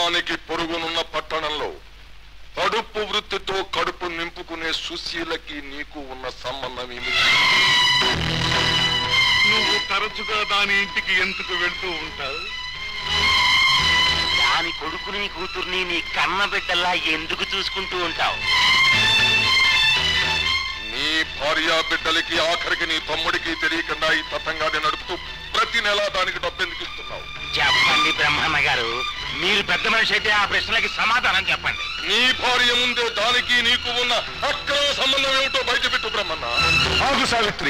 పట్టణానికి పొరుగునున్న పట్టణంలో కడుపు వృత్తితో కడుపు నింపుకునే సుశీలకి నీకు ఉన్న సంబంధం ఏమిటి నువ్వు తరచుగా దాని ఇంటికి ఎందుకు వెళ్తూ ఉంటావు దాని కొడుకుని కూతుర్ని నీ కన్న బిడ్డల్లా ఎందుకు చూసుకుంటూ ఉంటావు నీ భార్యా బిడ్డలకి ఆఖరికి నీ తమ్ముడికి తెలియకుండా ఈ తతంగాన్ని నడుపుతూ ప్రతి నెల దానికి డబ్బెందుకు ఇస్తున్నావు చెప్పండి బ్రహ్మన్న గారు మీరు పెద్ద మనిషి అయితే ఆ ప్రశ్నలకి సమాధానం చెప్పండి నీ భార్య ముందే దానికి నీకు ఉన్న అక్రమ సంబంధం ఏమిటో బయటపెట్టు బ్రహ్మన్న ఆగు సావిత్రి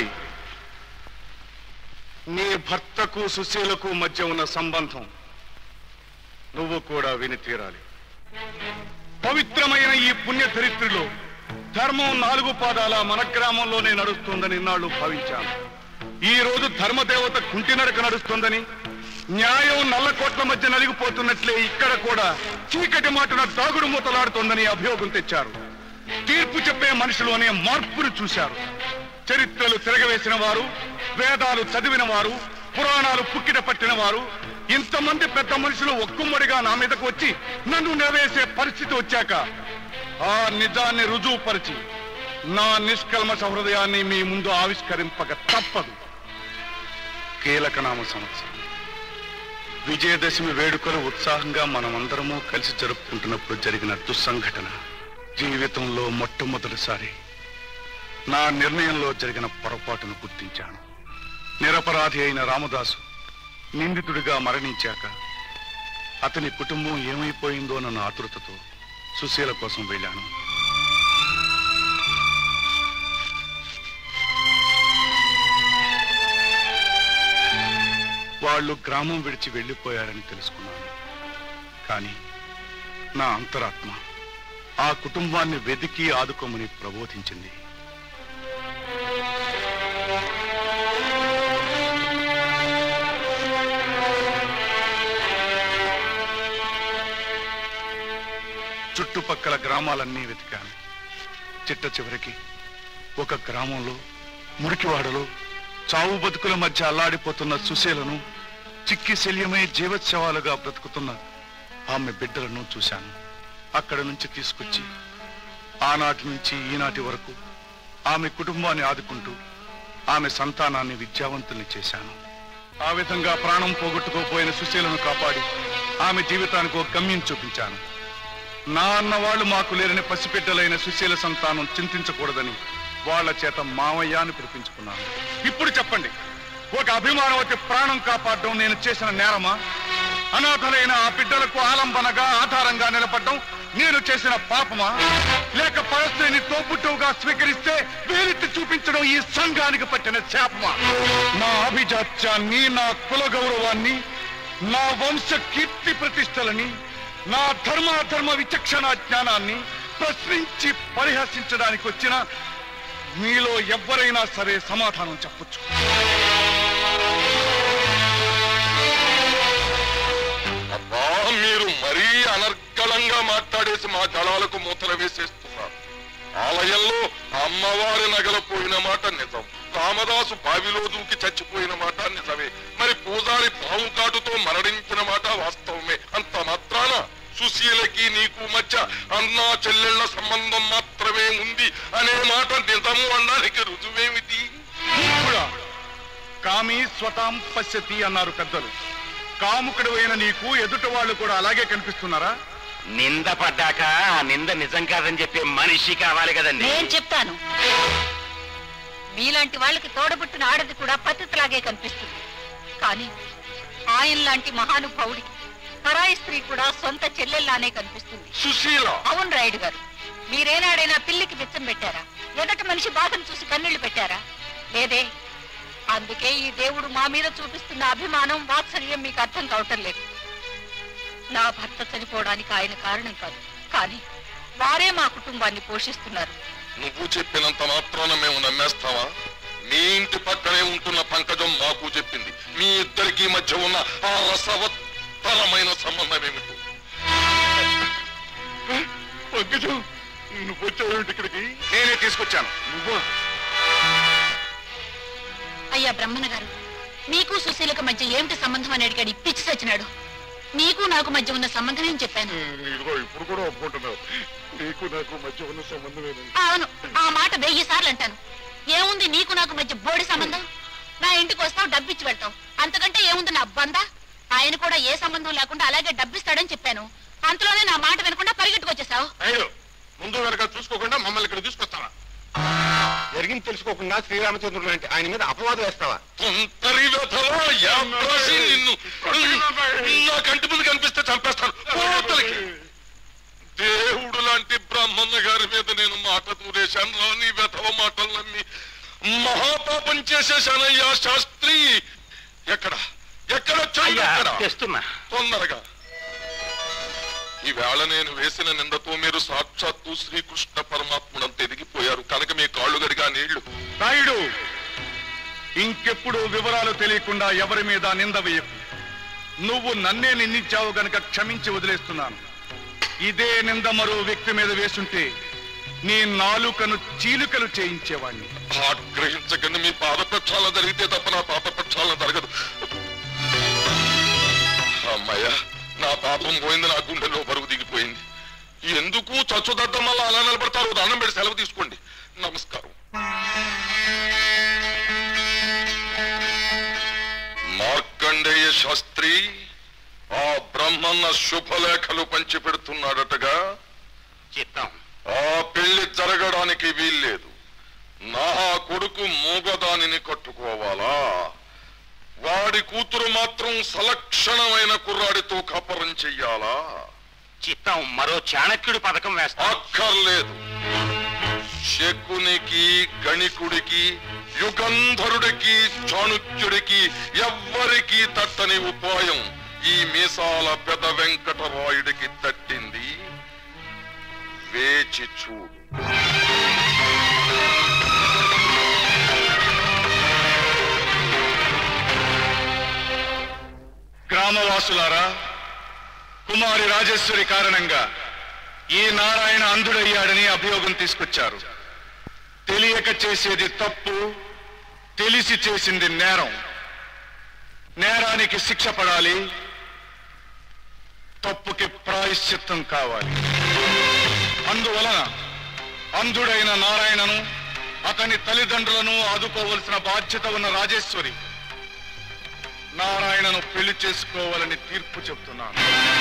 నీ భర్తకు సుశీలకు మధ్య ఉన్న సంబంధం నువ్వు కూడా విని తీరాలి పవిత్రమైన ఈ పుణ్యధరిత్రిలో ధర్మం నాలుగు పాదాల మన గ్రామంలోనే నడుస్తుందని నాళ్ళు భావించాను ఈ రోజు ధర్మదేవత కుంటి నడక నడుస్తుందని న్యాయం నల్లకోట్ల మధ్య నలిగిపోతున్నట్లే ఇక్కడ కూడా చీకటి మాటున దాగుడు మూతలాడుతోందని అభియోగం తెచ్చారు తీర్పు చెప్పే మనిషిలోనే మార్పును చూశారు చరిత్రలు తిరగవేసిన వారు వేదాలు చదివిన వారు పురాణాలు పుక్కిట పట్టిన వారు ఇంతమంది పెద్ద మనుషులు ఒక్కుమ్మడిగా నా మీదకు వచ్చి నన్ను నిలవేసే పరిస్థితి వచ్చాక ఆ నిజాన్ని రుజువుపరిచి నా నిష్కల్మష హృదయాన్ని మీ ముందు ఆవిష్కరింపక తప్పదు కీలకనామ సంవత్సరం విజయదశమి వేడుకలు ఉత్సాహంగా మనమందరము కలిసి జరుపుకుంటున్నప్పుడు జరిగిన దుస్సంఘటన జీవితంలో మొట్టమొదటిసారి నా నిర్ణయంలో జరిగిన పొరపాటును గుర్తించాను నిరపరాధి అయిన రామదాసు నిందితుడిగా మరణించాక అతని కుటుంబం ఏమైపోయిందో నన్ను ఆతృతతో సుశీల కోసం వెళ్ళాను వాళ్ళు గ్రామం విడిచి వెళ్ళిపోయారని తెలుసుకున్నాను కానీ నా అంతరాత్మ ఆ కుటుంబాన్ని వెతికి ఆదుకోమని ప్రబోధించింది చుట్టుపక్కల గ్రామాలన్నీ వెతికాను చిట్ట చివరికి ఒక గ్రామంలో మురికివాడలో చావు బతుకుల మధ్య అల్లాడిపోతున్న సుశీలను చిక్కి శల్యమై జీవోత్సవాలుగా బ్రతుకుతున్న ఆమె బిడ్డలను చూశాను అక్కడ నుంచి తీసుకొచ్చి ఆనాటి నుంచి ఈనాటి వరకు ఆమె కుటుంబాన్ని ఆదుకుంటూ ఆమె సంతానాన్ని విద్యావంతుల్ని చేశాను ఆ విధంగా ప్రాణం పోగొట్టుకోపోయిన సుశీలను కాపాడి ఆమె జీవితానికి ఒక గమ్యం చూపించాను నా అన్న వాళ్ళు మాకు లేరని పసిబిడ్డలైన సుశీల సంతానం చింతించకూడదని వాళ్ళ చేత మావయ్య అని పిలిపించుకున్నాను ఇప్పుడు చెప్పండి ఒక అభిమానవతి ప్రాణం కాపాడడం నేను చేసిన నేరమా అనాథలైన ఆ బిడ్డలకు ఆలంబనగా ఆధారంగా నిలబడడం నేను చేసిన పాపమా లేక పరస్త్రీని తోబుట్టువుగా స్వీకరిస్తే వేరెత్తి చూపించడం ఈ సంఘానికి పట్టిన శాపమా నా అభిజాత్యాన్ని నా కుల గౌరవాన్ని నా వంశ కీర్తి ప్రతిష్టలని నా ధర్మాధర్మ విచక్షణ జ్ఞానాన్ని ప్రశ్నించి పరిహసించడానికి వచ్చిన మీలో ఎవ్వరైనా సరే సమాధానం చెప్పొచ్చు అబ్బా మీరు మరీ అనర్గళంగా మాట్లాడేసి మా గళాలకు మూతలు వేసేస్తున్నారు ఆలయంలో అమ్మవారి నగల పోయిన మాట నిజం రామదాసు బావిలో దూకి చచ్చిపోయిన మాట నిజమే మరి పూజారి పాము కాటుతో మరణించిన మాట వాస్తవమే అంత మాత్రాన సుశీలకి నీకు మధ్య అన్నా చెల్లెళ్ల సంబంధం మాత్రమే ఉంది అనే మాట నిజము అనడానికి రుజువేమిటి కూడా కామి స్వతాం పశ్యతి అన్నారు పెద్దలు కాముకుడు అయిన నీకు ఎదుట వాళ్ళు కూడా అలాగే కనిపిస్తున్నారా నింద పడ్డాక ఆ నింద నిజం కాదని చెప్పే మనిషి కావాలి కదండి నేను చెప్తాను మీలాంటి వాళ్ళకి తోడబుట్టిన ఆడది కూడా పద్ధతిలాగే కనిపిస్తుంది కానీ ఆయన లాంటి మహానుభావుడికి పరాయి స్త్రీ కూడా సొంత చెల్లెల్లానే కనిపిస్తుంది సుశీల అవును రాయుడు గారు మీరేనాడైనా పిల్లికి బిచ్చం పెట్టారా ఎదటి మనిషి బాధను చూసి కన్నీళ్లు పెట్టారా లేదే అందుకే ఈ దేవుడు మా మీద చూపిస్తున్న అభిమానం వాత్సల్యం మీకు అర్థం కావటం లేదు నా భర్త చనిపోవడానికి ఆయన కారణం కాదు కానీ వారే మా కుటుంబాన్ని పోషిస్తున్నారు నువ్వు చెప్పినంత మాత్రాన మేము నమ్మేస్తావా మీ ఇంటి పక్కనే ఉంటున్న పంకజం మాకు చెప్పింది మీ ఇద్దరికి మధ్య ఉన్న ఆ రసవత్తరమైన సంబంధం ఏమిటి పంకజం నువ్వు వచ్చావేంటి ఇక్కడికి నేనే తీసుకొచ్చాను నువ్వు అయ్యా బ్రహ్మణ గారు మీకు సుశీలకు మధ్య ఏమిటి సంబంధం అని అడిగాడు ఈ పిచ్చి సచ్చినాడు నీకు నాకు మధ్య ఉన్న సంబంధం ఏం చెప్పాను ఇదిగో ఇప్పుడు కూడా ఒప్పుకుంటున్నావు నీకు నాకు మధ్య ఉన్న సంబంధమేనండి అవును ఆ మాట వెయ్యి సార్లు అంటాను ఏముంది నీకు నాకు మధ్య బోడి సంబంధం నా ఇంటికి వస్తావు డబ్బిచ్చి వెళ్తావు అంతకంటే ఏముంది నా బంద ఆయన కూడా ఏ సంబంధం లేకుండా అలాగే డబ్బిస్తాడని చెప్పాను అంతలోనే నా మాట వినకుండా పరిగెట్టుకొచ్చేసావు అయ్యో ముందు వెనక చూసుకోకుండా మమ్మల్ని ఇక్కడ తీసుకొస్తావా జరిగింది తెలుసుకోకుండా శ్రీరామచంద్రుడు లాంటి ఆయన మీద అపవాదం వేస్తావా తొంతరి వెధవా, యాబ్రాసి నిన్ను నా కంటి ముందు కనిపిస్తే చంపేస్తాను పోతలకి దేవుడు లాంటి బ్రహ్మన్న గారి మీద నేను మాట దూరేశాను రాని వెధవ మాటలు నమ్మి మహాపాపం చేసేశానయ్యా శాస్త్రి ఎక్కడ ఎక్కడ చెయ్యి ఎక్కడ తెస్తున్నా తొందరగా ఈవేళ నేను వేసిన నిందతో మీరు సాక్షాత్తు శ్రీకృష్ణ పరమాత్ముడంత ఎదిగిపోయారు కనుక మీ కాళ్ళు గడిగా నీళ్లు నాయుడు ఇంకెప్పుడు వివరాలు తెలియకుండా ఎవరి మీద నింద వేయకు నువ్వు నన్నే నిందించావు గనక క్షమించి వదిలేస్తున్నాను ఇదే నింద మరో వ్యక్తి మీద వేసుంటే నీ నాలుకను చీలుకలు చేయించేవాణ్ణి ఆగ్రహించకండి మీ పాదపక్షాలను జరిగితే తప్ప నా పాపపక్షాలను జరగదు అమ్మయ్య నా పాపం పోయింది నా గుండెలో బరువు దిగిపోయింది ఎందుకు చచ్చుదద్దం వల్ల అలా నిలబడతారు దండం పెట్టి సెలవు తీసుకోండి నమస్కారం మార్కండేయ శాస్త్రి ఆ బ్రహ్మన్న శుభలేఖలు పంచి పెడుతున్నాడటగా చిత్తం ఆ పెళ్లి జరగడానికి వీల్లేదు నా కొడుకు మూగదానిని కట్టుకోవాలా వాడి కూతురు మాత్రం సలక్షణమైన కుర్రాడితో కపరం చెయ్యాలా చిత్తం మరో చాణక్యుడి పథకం వేస్తా అక్కర్లేదు శకునికి గణికుడికి యుగంధరుడికి చాణుక్యుడికి ఎవ్వరికీ తట్టని ఉపాయం ఈ మీసాల పెద వెంకటరాయుడికి తట్టింది వేచి చూడు గ్రామవాసులారా కుమారి రాజేశ్వరి కారణంగా ఈ నారాయణ అంధుడయ్యాడని అభియోగం తీసుకొచ్చారు తెలియక చేసేది తప్పు తెలిసి చేసింది నేరం నేరానికి శిక్ష పడాలి తప్పుకి ప్రాయశ్చిత్తం కావాలి అందువలన అంధుడైన నారాయణను అతని తల్లిదండ్రులను ఆదుకోవలసిన బాధ్యత ఉన్న రాజేశ్వరి నారాయణను పెళ్లి చేసుకోవాలని తీర్పు చెప్తున్నాను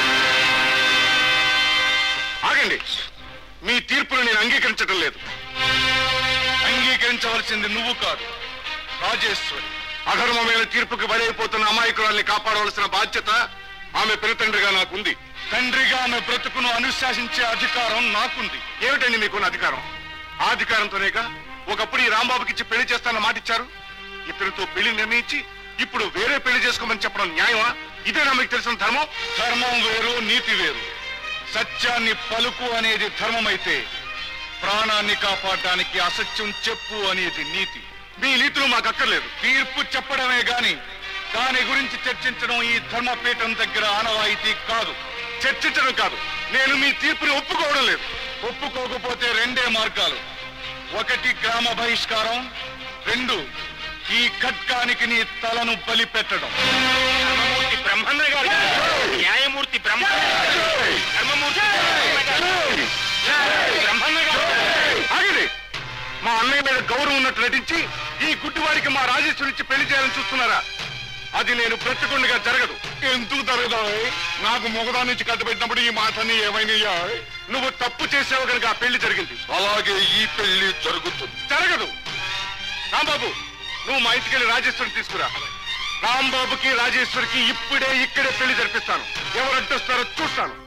ఆగండి మీ తీర్పును నేను అంగీకరించడం లేదు అంగీకరించవలసింది నువ్వు కాదు రాజేశ్వరి అధర్మమైన తీర్పుకి బలైపోతున్న అమాయకురాల్ని కాపాడవలసిన బాధ్యత ఆమె పినతండ్రిగా నాకుంది తండ్రిగా ఆమె బ్రతుకును అనుశాసించే అధికారం నాకుంది ఏమిటండి మీకున్న అధికారం ఆ అధికారంతోనేగా ఒకప్పుడు ఈ రాంబాబుకి ఇచ్చి పెళ్లి చేస్తానన్న మాట ఇచ్చారు ఇతనితో పెళ్లి నిర్ణయించి ఇప్పుడు వేరే పెళ్లి చేసుకోమని చెప్పడం న్యాయమా ఇదేనా మీకు తెలిసిన ధర్మం ధర్మం వేరు నీతి వేరు సత్యాన్ని పలుకు అనేది ధర్మమైతే ప్రాణాన్ని కాపాడటానికి అసత్యం చెప్పు అనేది నీతి మీ నీతులు మాకు అక్కర్లేదు తీర్పు చెప్పడమే గాని దాని గురించి చర్చించడం ఈ ధర్మపీఠం దగ్గర ఆనవాయితీ కాదు చర్చించడం కాదు నేను మీ తీర్పుని ఒప్పుకోవడం లేదు ఒప్పుకోకపోతే రెండే మార్గాలు ఒకటి గ్రామ బహిష్కారం రెండు ఈ ఖడ్గానికి నీ తలను బలి పెట్టడం ధర్మమూర్తి బ్రహ్మన్న గారు న్యాయమూర్తి బ్రహ్మ ధర్మమూర్తి బ్రహ్మన్న గారు ఆగండి మా అన్నయ్య మీద గౌరవం ఉన్నట్టు నటించి ఈ గుడ్డివాడికి మా రాజేశ్వరి ఇచ్చి పెళ్లి చేయాలని చూస్తున్నారా అది నేను బ్రతికుండగా జరగదు ఎందుకు జరగదా నాకు మొగదాని నుంచి కట్టబెట్టినప్పుడు ఈ మాటని ఏమైనాయా నువ్వు తప్పు చేసావు కనుక ఆ పెళ్లి జరిగింది అలాగే ఈ పెళ్లి జరుగుతుంది జరగదు రాంబాబు నువ్వు మా ఇంటికి వెళ్ళి రాజేశ్వరిని తీసుకురా రాంబాబుకి రాజేశ్వరికి ఇప్పుడే ఇక్కడే పెళ్లి జరిపిస్తాను ఎవరు అడ్డొస్తారో చూస్తాను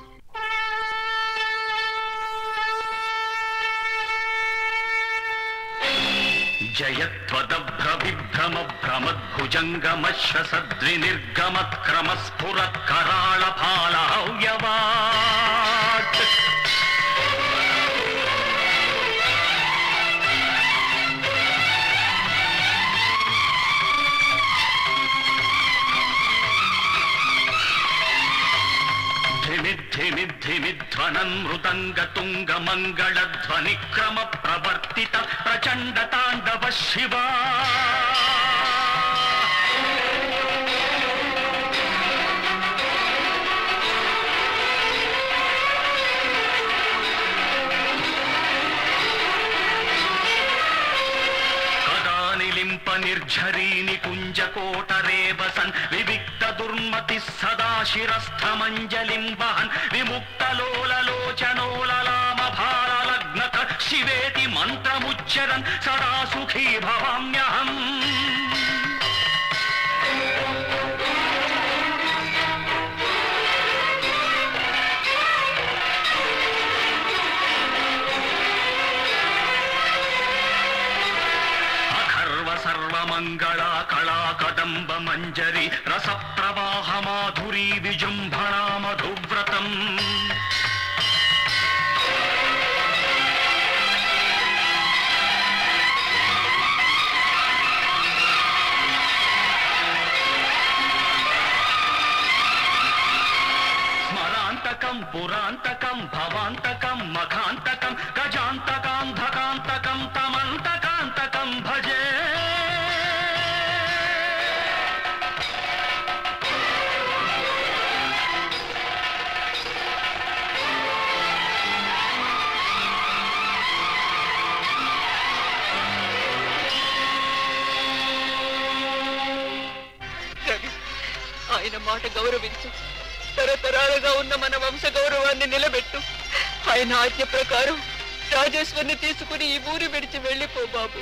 జయత్వదభ్రవిభ్రమ భ్రమద్భుజంగమశ్వసద్రి నిర్గమత్క్రమ స్ఫురత్ కరాళ పాలవ్యవాట్ ధిమిద్ధిమిద్ధిమిధ్వనం మృదంగ తుంగ మంగళ ధ్వని క్రమ ప్రవర్తిత ప్రచండ తాండవ శివా కోటరేబసన్ వివిక్త దుర్మతి సదా శిరస్థమంజలిం వహన్ విముక్తలోలలోచనోలలామ భారలగ్న శివేతి మంత్రముచ్చరన్ సదా సుఖీ భవామ్యహం అఖర్వ సర్వమంగళా కళా కదంబ మంజరి రస ప్రవాహ మాధురీ విజృంభణా మధువ్రతం స్మరాంతకం పురాంతకం భవాంతకం మఖాంతకం గజాంతకాంధకాంతకం తమంతకాంతకం భజే రవి ఆయన మాట గౌరవించు తరతరాలుగా ఉన్న మన వంశ గౌరవాన్ని నిలబెట్టు ఆయన ఆజ్ఞ ప్రకారం రాజేశ్వరిని తీసుకుని ఈ ఊరు విడిచి వెళ్ళిపో బాబు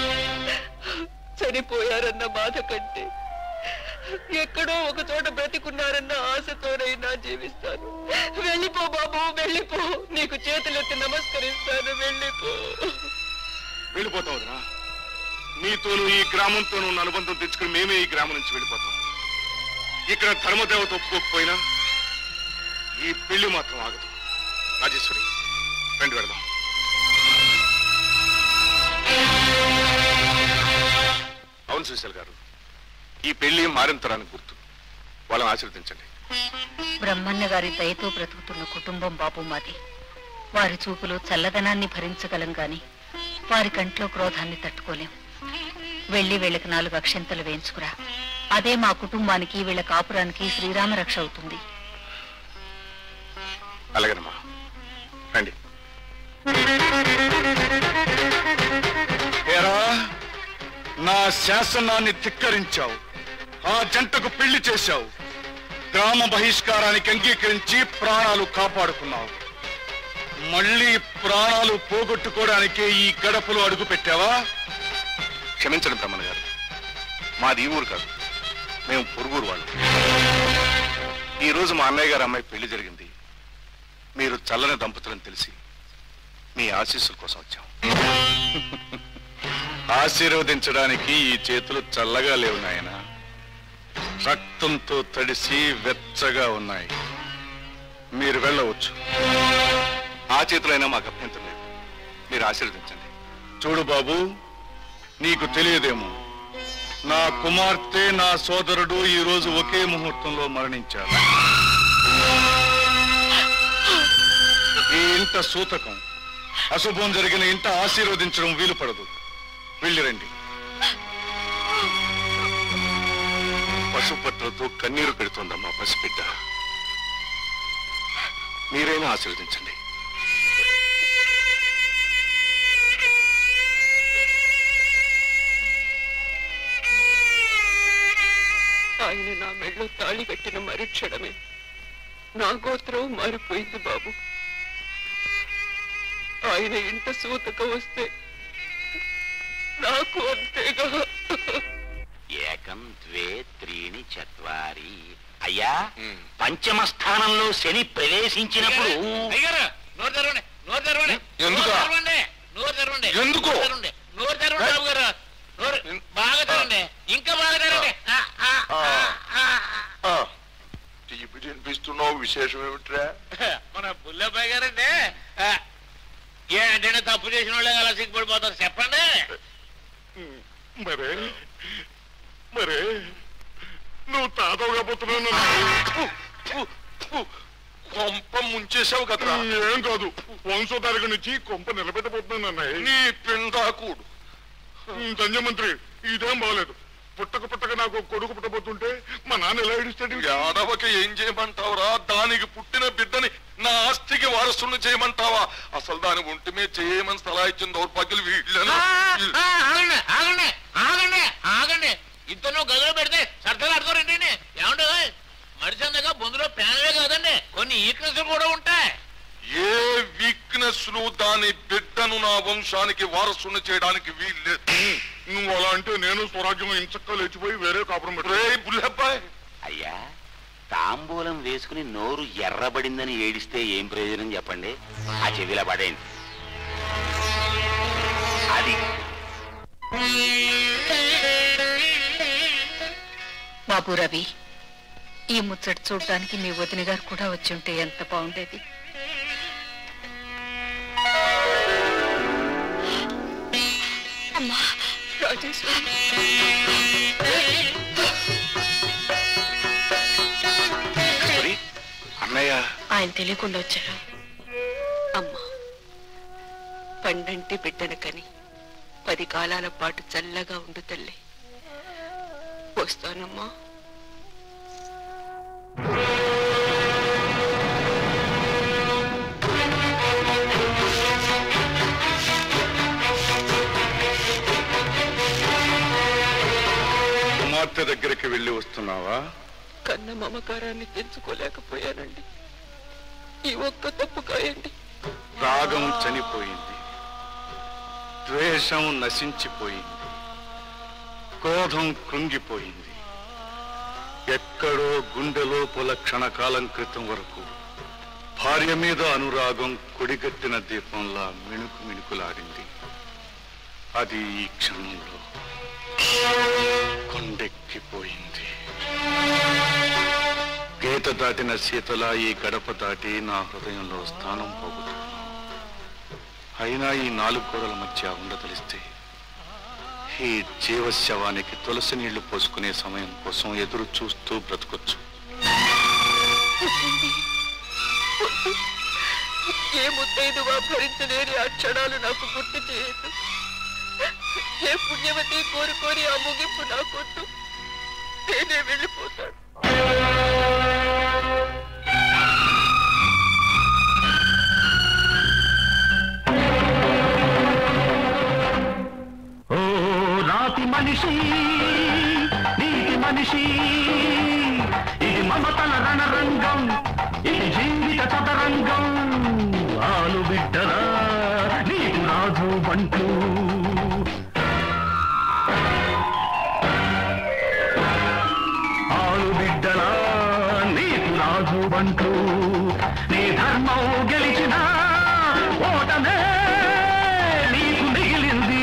చనిపోయారన్న బాధ కంటే ఎక్కడో ఒక చోట బ్రతికున్నారన్న ఆశతోనైనా జీవిస్తాను వెళ్ళిపో బాబు వెళ్ళిపో నీకు చేతులెత్తి నమస్కరిస్తాను వెళ్ళిపో వెళ్ళిపోతాం వదినా నీతోనూ ఈ గ్రామంతోనూ ఉన్న అనుబంధం తెచ్చుకుని మేమే ఈ గ్రామం నుంచి వెళ్ళిపోతాం ఇక్కడ ధర్మదేవత ఒప్పుకోకపోయినా ఈ పెళ్లి మాత్రం ఆగదు రాజేశ్వరి రండి వెళదాం అవును సుశీల్ గారు ఈ పెళ్లి మారిన తరానికి గుర్తు వాళ్ళని ఆశీర్వదించండి బ్రహ్మన్న గారి దయతో బ్రతుకుతున్న కుటుంబం బాబు మాది వారి చూపులో చల్లదనాన్ని భరించగలం గాని వారి కంట్లో క్రోధాన్ని తట్టుకోలేం వెళ్ళి వీళ్ళకి నాలుగు అక్షంతలు వేయించుకురా అదే మా కుటుంబానికి వీళ్ళ కాపురానికి శ్రీరామ రక్ష అవుతుంది అలాగేనమ్మా రండి ఏరా నా శాసనాన్ని ధిక్కరించావు ఆ జంటకు పెళ్లి చేశావు గ్రామ బహిష్కారానికి అంగీకరించి ప్రాణాలు కాపాడుకున్నావు మళ్ళీ ప్రాణాలు పోగొట్టుకోవడానికే ఈ గడపలో అడుగు పెట్టావా క్షమించండి బ్రహ్మణ గారు మాది ఈ ఊరు కాదు మేము పొరుగురు వాళ్ళు ఈ రోజు మా అన్నయ్య గారు అమ్మాయి పెళ్లి జరిగింది మీరు చల్లని దంపతులని తెలిసి మీ ఆశీస్సుల కోసం వచ్చాం ఆశీర్వదించడానికి ఈ చేతులు చల్లగా లేవు నాయన రక్తంతో తడిసి వెచ్చగా ఉన్నాయి మీరు వెళ్ళవచ్చు ఆ చేతులైనా మాకు అభ్యంతరం లేదు మీరు ఆశీర్వదించండి చూడు బాబు నీకు తెలియదేమో నా కుమార్తె నా సోదరుడు ఈ రోజు ఒకే ముహూర్తంలో మరణించారు ఈ ఇంట సూతకం అశుభం జరిగిన ఇంట ఆశీర్వదించడం వీలు పడదు వెళ్ళిరండి పశుపత్రతో కన్నీరు పెడుతోందమ్మా పసిబిడ్డ మీరైనా ఆశీర్వదించండి ఆయన నా మెళ్ళో తాళి కట్టిన మరుక్షణమే నా గోత్రం మారిపోయింది బాబు ఆయన ఇంట సూతక వస్తే నాకు అంతేగా ఏకం ద్వే త్రీణి చత్వారి అయ్యా పంచమ స్థానంలో శని ప్రవేశించినప్పుడు అయ్యారు నోరు తెరవండి నోరు తెరవండి ఎందుకు? నోరు తెరవండి నోరు తెరవండి ఎందుకు? నోరు తెరవండి నోరు తెరవండి బాబు గారు నోరు బాగా తెరండి ఇంకా బాగా తెరండి ఆ, ఆ, ఆ, ఆ, ఆ. తీపి తినిపిస్తున్నావు విశేషం ఏమిట్రా మన బుల్లబ్బాయి గారండి ఆ, ఏంటంటే తప్పు చేసిన వాళ్ళే అలా సిగ్గుపడిపోతారు చెప్పండి మరే మరే నువ్వు తాతవుగా పోతున్నావు కొంప ముంచేసావు కదరా ఏం కాదు వంశోధారక నుంచి కొంప నిలబెట్టబోతున్నాను అన్నయ్య నీ పిండాకుడు ధన్యమంత్రి ఇదేం బాగలేదు పుట్టక పుట్టక నాకు ఒక కొడుకు పుట్టబోతుంటే మా నాన్న ఎలా ఏడుస్తాడు యాదవకి ఏం చేయమంటావురా దానికి పుట్టిన బిడ్డని నా ఆస్తికి వారసుని చేయమంటావా అసలు దాని ఒంటి మీద చేయమని సలహా ఇచ్చిన దౌర్భాగ్యులు వీళ్ళను ఆ, ఆ, ఆగండి ఆగండి ఆగండి ఆగండి ఇద్దరు గదిలో పెడితే సరదాలు ఆడుకోరండి ఏమంటే మనిషి అందగా బొందులో ప్యానలే కాదండి కొన్ని ఈక్నెస్ కూడా ఉంటాయి ఏ వీక్నెస్ లు దాని బిడ్డను నా వంశానికి వారసుని చేయడానికి వీల్లేదు నువ్వు అలా అంటే నేను స్వరాజ్యం ఇంచక్క లేచిపోయి వేరే కాపురం పెట్టు రేయ్ బుల్లబ్బాయ్ అయ్యా తాంబూలం వేసుకుని నోరు ఎర్రబడిందని ఏడిస్తే ఏం ప్రయోజనం చెప్పండి ఆ చెవిలా పడేయండి అది బాబు రవి ఈ ముచ్చట చూడడానికి మీ వదిన గారు కూడా వచ్చి ఉంటే ఎంత బాగుండేది అమ్మా రాజేశ్వరి అన్నయ్య ఆయన తెలియకుండా వచ్చారు అమ్మా పండంటి బిడ్డను కని పది కాలాల పాటు చల్లగా ఉండు తల్లి వస్తానమ్మా కుమార్తె దగ్గరికి వెళ్ళి వస్తున్నావా కన్న మమకారాన్ని తెంచుకోలేకపోయానండి ఈ ఒక్క తప్పు కాయండి రాగం చనిపోయింది ద్వేషం నశించిపోయింది క్రోధం కృంగిపోయింది ఎక్కడో గుండె లోపల క్షణకాలం క్రితం వరకు భార్య మీద అనురాగం కొడిగట్టిన దీపంలా మిణుకు మిణుకులాడింది అది ఈ క్షణంలో కొండెక్కిపోయింది గీత దాటిన శీతల ఈ గడప దాటి నా హృదయంలో స్థానం పోగొట్టుకున్నాను అయినా ఈ నాలుగు గోడల మధ్య ఉండదలిస్తే ఈ జీవశవానికి తులసి నీళ్లు పోసుకునే సమయం కోసం ఎదురు చూస్తూ బ్రతకొచ్చు ఏ ముత్తైదువా భరించలేని ఆ క్షణాలు నాకు గుర్తు చేయదు ఏ పుణ్యవతి కోరుకోని ఆ ముగింపు నాకొద్దు నేనే వెళ్ళిపోతాను ఓ రాతి మనిషి నీతి మనిషి ఇది మమతల రణరంగం ఇది జీవిత చదరంగం ఆలు బిడ్డరా నీకు రాజు బంట్లు ఆలు బిడ్డరా నీకు రాజు బంట్లు నీ ధర్మం గెలిచిన ఓటమే నీకు మిగిలింది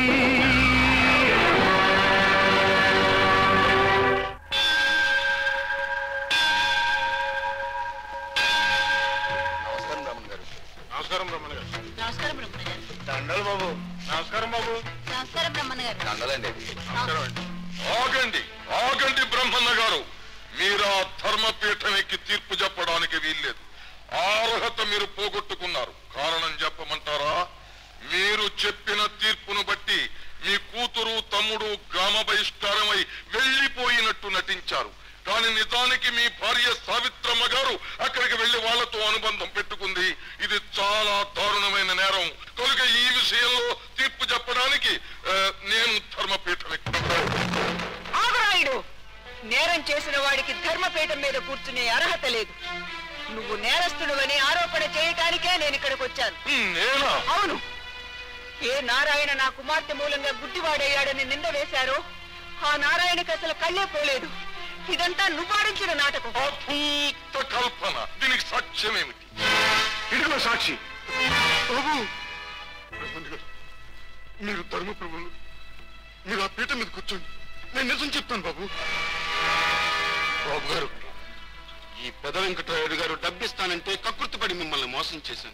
నమస్కారం రమణ గారు నమస్కారం రమణ గారు నమస్కారం బ్రహ్మణ గారు దండలు బాబు నమస్కారం బాబు నమస్కారం బ్రహ్మణ గారు దండలండి నమస్కారం అండి ఆగండి ఆగండి బ్రహ్మన్న గారు మీరు ఆ ధర్మపీఠం ఎక్కి తీర్పు చెప్పడానికి వీల్లేదు ఆ అర్హత మీరు పోగొట్టుకున్నారు కారణం చెప్పమంటారా మీరు చెప్పిన తీర్పును బట్టి మీ కూతురు తమ్ముడు గ్రామ బహిష్కారమై వెళ్లిపోయినట్టు నటించారు కానీ నిజానికి మీ భార్య సావిత్రమ్మ గారు అక్కడికి వెళ్లి వాళ్ళతో అనుబంధం పెట్టుకుంది ఇది చాలా దారుణమైన నేరం కనుక ఈ విషయంలో తీర్పు చెప్పడానికి ఆ, నేను ధర్మపీఠం ఎక్కుతాను ఆగరాయుడు నేరం చేసిన వాడికి ధర్మపీఠం మీద కూర్చునే అర్హత లేదు నువ్వు నేరస్తుడువని ఆరోపణ చేయటానికే నేను ఇక్కడికి వచ్చాను నేనా అవును ఏ నారాయణ నా కుమార్తె మూలంగా గుడ్డివాడయ్యాడని నింద వేశారో ఆ నారాయణకి అసలు కళ్ళే పోలేదు ఇదంతా నువ్వాడించిన నాటకం అభూత కల్పన దీనికి సాక్ష్యమేమిటి ఇదిగో సాక్షి బాబు రమణ గారు మీరు ధర్మప్రభులు మీరు ఆ పీట మీద కూర్చోండి నేను నిజం చెప్తాను బాబు బాబు గారు ఈ పెద వెంకటరాయుడు గారు డబ్బిస్తానంటే కకృతిపడి మిమ్మల్ని మోసం చేశాను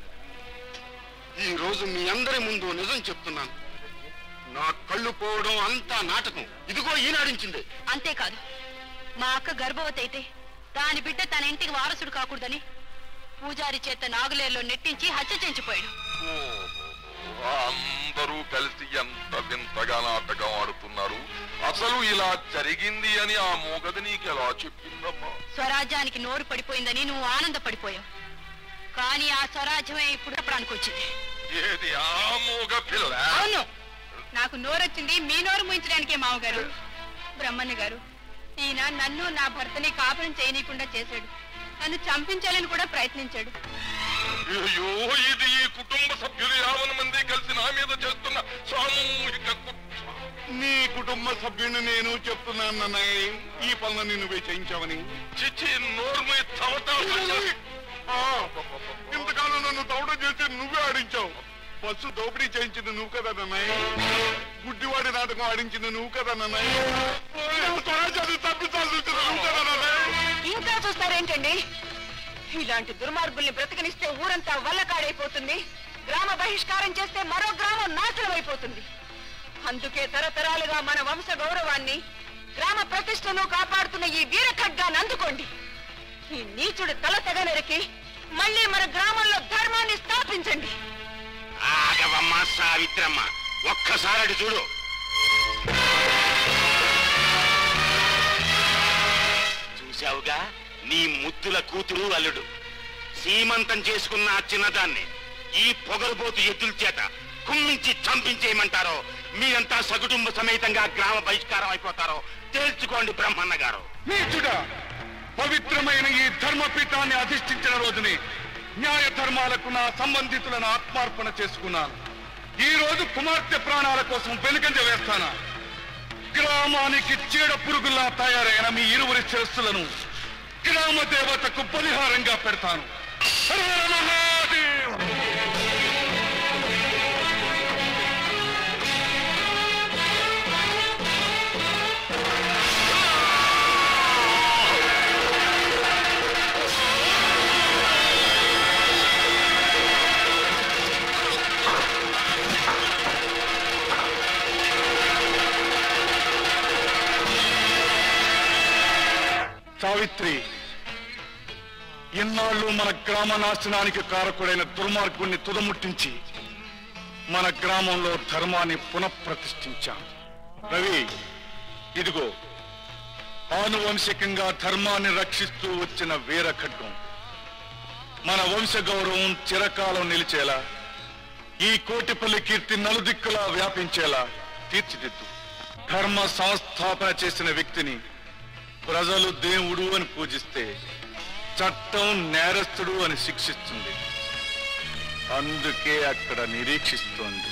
ఈ రోజు మీ అందరి ముందు నిజం చెప్తున్నాను నా కళ్ళు పోవడం అంతా నాటకం ఇదిగో ఈనాడించిందే అంతేకాదు మా అక్క గర్భవతి అయితే దాని బిడ్డ తన ఇంటికి వారసుడు కాకూడదని పూజారి చేత నాగులేరులో నెట్టించి హత్య చేయించిపోయాడు ఓహో, అందరూ కలిసి ఎంత వింతగా నాటకం ఆడుతున్నారు అసలు ఇలా జరిగింది అని ఆ మూగది నీకు ఎలా చెప్పిందమ్మా స్వరాజ్యానికి నోరు పడిపోయిందని నువ్వు ఆనందపడిపోయావు కానీ ఆ స్వరాజ్యమే ఇప్పుడు చెప్పడానికి వచ్చింది ఏది ఆ మూగ పిల్ల అవును నాకు నోరొచ్చింది మీ నోరు ముయించడానికే మామగారు బ్రహ్మణ్య గారు ఈయన నన్ను నా భర్తని కాపురం చేయనీయకుండా చేశాడు నన్ను చంపించాలని కూడా ప్రయత్నించాడు అయ్యో ఇది ఈ కుటుంబ సభ్యులు యావన మంది కలిసి నా మీద చేస్తున్న సామూహిక కుట్ర నీ కుటుంబ సభ్యుని నేను చెప్తున్నాను అన్నయ్య ఈ పనులని నువ్వే చేయించావని చిచి నోర్ము తవతా ఆ, ఇంతకాలం నన్ను దౌడ చేసి నువ్వే ఆడించావు బస్సు దోపిడీ చేయించింది నువ్వు కదా నన్నయ్య గుడ్డివాడి నాటకం ఆడించింది నువ్వు కదా నన్నయ్య స్వరాజ్యాన్ని తప్పించాలి చూసింది నువ్వు కదా నన్నయ్య ఇంకా చూస్తారేంటండి ఇలాంటి దుర్మార్గుల్ని బ్రతకనిస్తే ఊరంతా వల్లకాడైపోతుంది గ్రామ బహిష్కారం చేస్తే మరో గ్రామం నాశనం అయిపోతుంది అందుకే తరతరాలుగా మన వంశ గౌరవాన్ని గ్రామ ప్రతిష్టను కాపాడుతున్న ఈ వీర ఖడ్గాన్ని అందుకోండి ఈ నీచుడు తల తెగ నరికి మళ్ళీ మన గ్రామంలో ధర్మాన్ని స్థాపించండి ఆగవమ్మ సావిత్రమ్మ ఒక్కసారి అటు చూడు చూశావుగా నీ ముద్దుల కూతురు అల్లుడు సీమంతం చేసుకున్న ఆ చిన్నదాన్ని ఈ పొగరుబోతు ఎద్దుల చేత కుమ్మించి చంపించేయమంటారో మీరంతా సకుటుంబ సమేతంగా గ్రామ బహిష్కారం అయిపోతారో తేల్చుకోండి బ్రహ్మన్న గారు నీచుడా పవిత్రమైన ఈ ధర్మపీఠాన్ని అధిష్ఠించిన రోజుని న్యాయ ధర్మాలకు నా సంబంధితులను ఆత్మార్పణ చేసుకున్నాను ఈ రోజు కుమార్తె ప్రాణాల కోసం వెనుకంజ వేస్తానా గ్రామానికి చీడ పురుగుల్లా తయారైన మీ ఇరువురి శిరస్సులను గ్రామ దేవతకు బలిహారంగా పెడతాను హర హర మహాదేవ్! సావిత్రి ఇన్నాళ్ళు మన గ్రామ నాశనానికి కారకుడైన దుర్మార్గుణ్ణి తుదముట్టించి మన గ్రామంలో ధర్మాన్ని పునఃప్రతిష్ఠించాం రవి ఇదిగో ఆనువంశికంగా ధర్మాన్ని రక్షిస్తూ వచ్చిన వీర ఖడ్గం మన వంశ గౌరవం చిరకాలం నిలిచేలా ఈ కోటిపల్లి కీర్తి నలుదిక్కులా వ్యాపించేలా తీర్చిదిద్దు ధర్మ సంస్థాపన చేసిన వ్యక్తిని ప్రజలు దేవుడు అని పూజిస్తే చట్టం నేరస్తుడు అని శిక్షిస్తుంది అందుకే అక్కడ నిరీక్షిస్తోంది